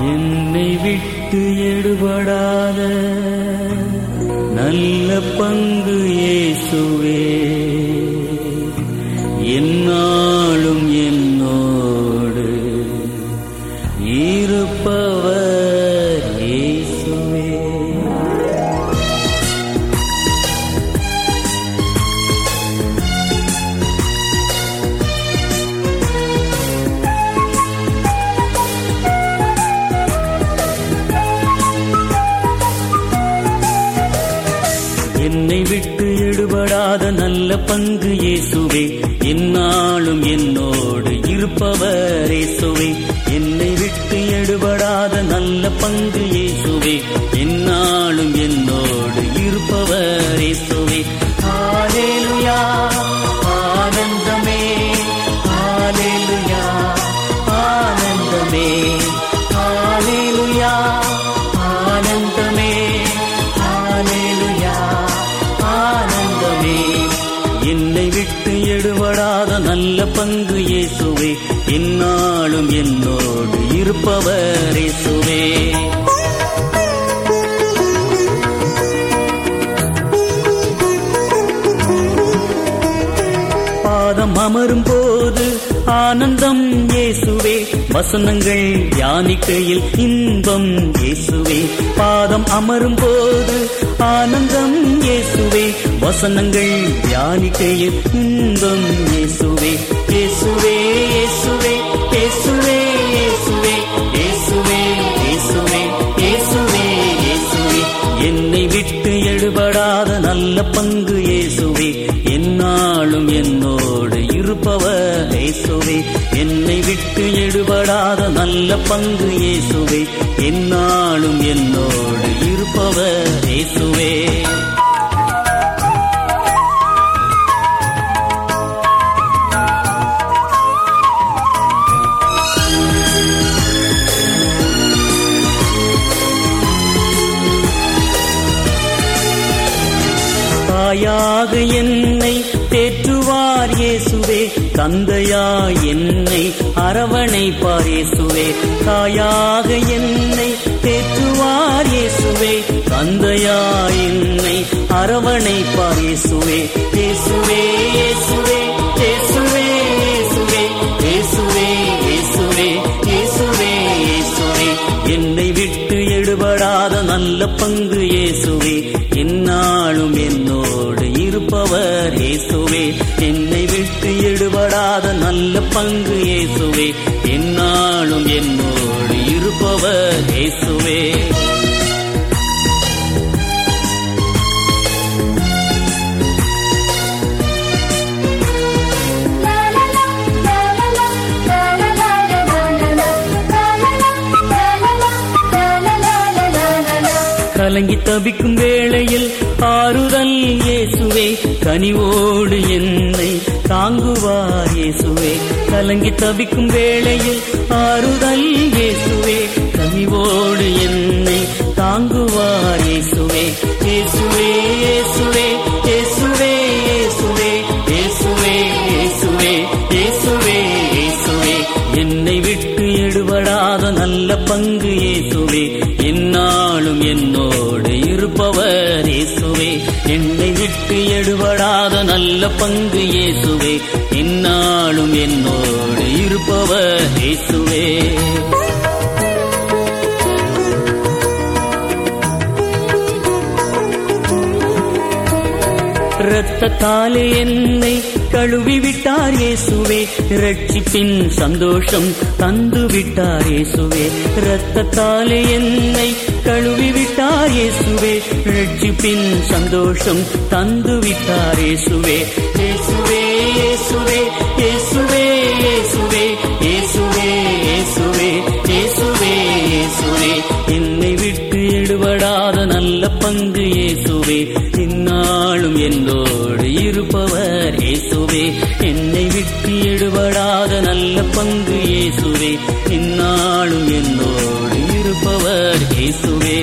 என்னை விட்டு எடுபடாத நல்ல பங்கு இயேசுவே என்னாலும் என்னோடு இருப்பவர் இயேசுவே என்னை விட்டு எடுபடாத நல்ல பங்கு இயேசுவே என்னாலும் என்னோடு இருப்பவர் இயேசுவே என்னை விட்டு எடுபடாத நல்ல பங்கு இயேசுவே என்னாலும் என்னோடு இருப்பவர் இயேசுவே ஹalleluya ஆனந்தமே ஹalleluya ஆனந்தமே ஹalleluya ஆனந்தமே ஹalleluya ஆனந்தமே என்னை விட்டு எடுபடாத நல்ல பங்கு இயேசுவே என்னாலும் என்னோடு இருப்பவர் இயேசுவே பாதம் அமரும் போது ஆனந்தம் இயேசுவே வசனங்கள் தியானிக்கையில் இன்பம் இயேசுவே பாதம் அமரும் போது ஆனந்தம் இயேசுவே வசனங்கள் தியானிக்கையில் இன்பம் இயேசுவே இயேசுவே இயேசுவே இயேசுவே இயேசுவே இயேசுவே இயேசுவே இயேசுவே இயேசுவே என்னை விட்டு எடுபடாத நல்ல பங்கு இயேசுவே என்னாலும் என்னோடு இருப்பவர் இயேசுவே என்னை விட்டு எடுபடாத நல்ல பங்கு இயேசுவே என்னாலும் என்னோடு இருப்பவர் இயேசுவே தாயாக என்னை தேற்றுவார் இயேசுவே தந்தையாய் என்னை அரவணைப்பார் இயேசுவே தாயாக என்னை தேற்றுவார் இயேசுவே தந்தையாய் என்னை அரவணைப்பார் இயேசுவே இயேசுவே இயேசுவே இயேசுவே இயேசுவே இயேசுவே இயேசுவே இயேசுவே இயேசுவே என்னை விட்டு எடுபடாத நல்ல பங்கு இயேசுவே என்னாலும் என்னோடு இருப்பவர் இயேசுவே என்னை விட்டு எடுபடாத நல்ல பங்கு இயேசுவே என்னாலும் என்னோடு இருப்பவர் இயேசுவே கலங்கி தவிக்கும் வேளையில் ஆறுதல் இயேசுவே கனிவோடு என்னை தாங்குவார் இயேசுவே கலங்கி தவிக்கும் வேளையில் ஆறுதல் இயேசுவே கனிவோடு என்னை தாங்குவார் இயேசுவே இயேசுவே இயேசுவே இயேசுவே இயேசுவே இயேசுவே இயேசுவே இயேசுவே இயேசுவே என்னை விட்டு எடுபடாத நல்ல பங்கு இயேசுவே என்னாலும் என்னோடு இருப்பவர் இயேசுவே என்னை விட்டு எடுபடாத நல்ல பங்கு இயேசுவே என்னாலும் என்னோடு இருப்பவர் இயேசுவே இரத்தத்தாலே என்னை கழுவி விட்டார் இயேசுவே ரட்சிப்பின் சந்தோஷம் தந்து விட்டார் இயேசுவே இரத்தத்தாலே என்னை கழுவி விட்டார் இயேசுவே ரட்சிப்பின் சந்தோஷம் தந்து விட்டார் இயேசுவே இயேசுவே இயேசுவே இயேசுவே இயேசுவே இயேசுவே இயேசுவே இயேசுவே இயேசுவே என்னை விட்டு எடுபடாத நல்ல பங்கு இயேசுவே இந்நாளும் என்னோடு இருப்பவர் இயேசுவே என்னை விட்டு எடுபடாத நல்ல பங்கு இயேசுவே இந்நாளும் என்னோடு இருப்பவர் இயேசுவே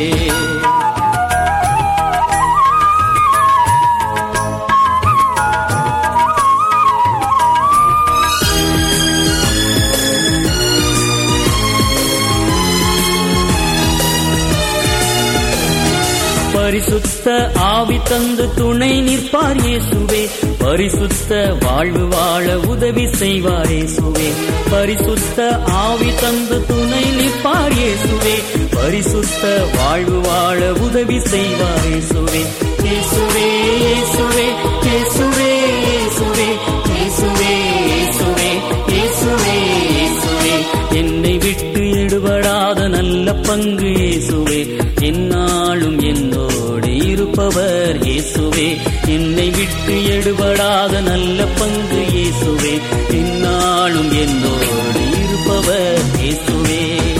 பரிசுத்த ஆவி தந்து துணை நிற்பார் இயேசுவே பரிசுத்த வாழ்வு வாழ உதவி செய்வார் இயேசுவே பரிசுத்த ஆவி தந்து துணை நிற்பார் இயேசுவே பரிசுத்த வாழ்வு வாழ உதவி செய்வார் இயேசுவே இயேசுவே இயேசுவே இயேசுவே இயேசுவே இயேசுவே இயேசுவே இயேசுவே இயேசுவே என்னை விட்டு எடுபடாத நல்ல பங்கு இயேசுவே என்னாலும் என்னோடு இருப்பவர் இயேசுவே என்னை விட்டு எடுபடாத நல்ல பங்கு இயேசுவே என்னாலும் என்னோடு இருப்பவர் இயேசுவே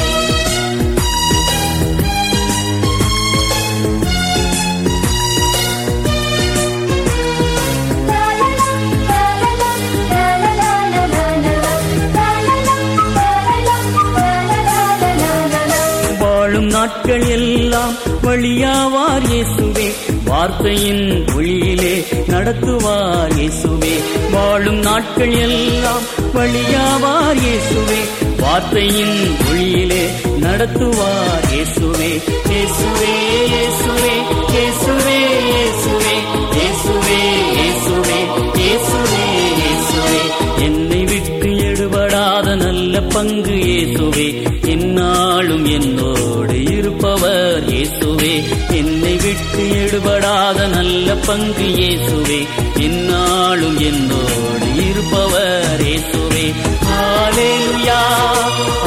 வாழும் நாட்கள் எல்லாம் வழியாவார் இயேசுவே வார்த்தையின் ஒளியிலே நடத்துவார் இயேசுவே வாழும் நாட்கள் எல்லாம் வழியாவார் இயேசுவே வார்த்தையின் ஒளியிலே நடத்துவார் இயேசுவே இயேசுவே இயேசுவே இயேசுவே இயேசுவே இயேசுவே இயேசுவே இயேசுவே இயேசுவே என்னை விட்டு எடுபடாத நல்ல பங்கு இயேசுவே என்னாலும் என்னோடு இருப்பவர் இயேசுவே என்னை விட்டு எடுபடாத நல்ல பங்கு இயேசுவே என்னாலும் என்னோடு இருப்பவர் இயேசுவே ஹalleluya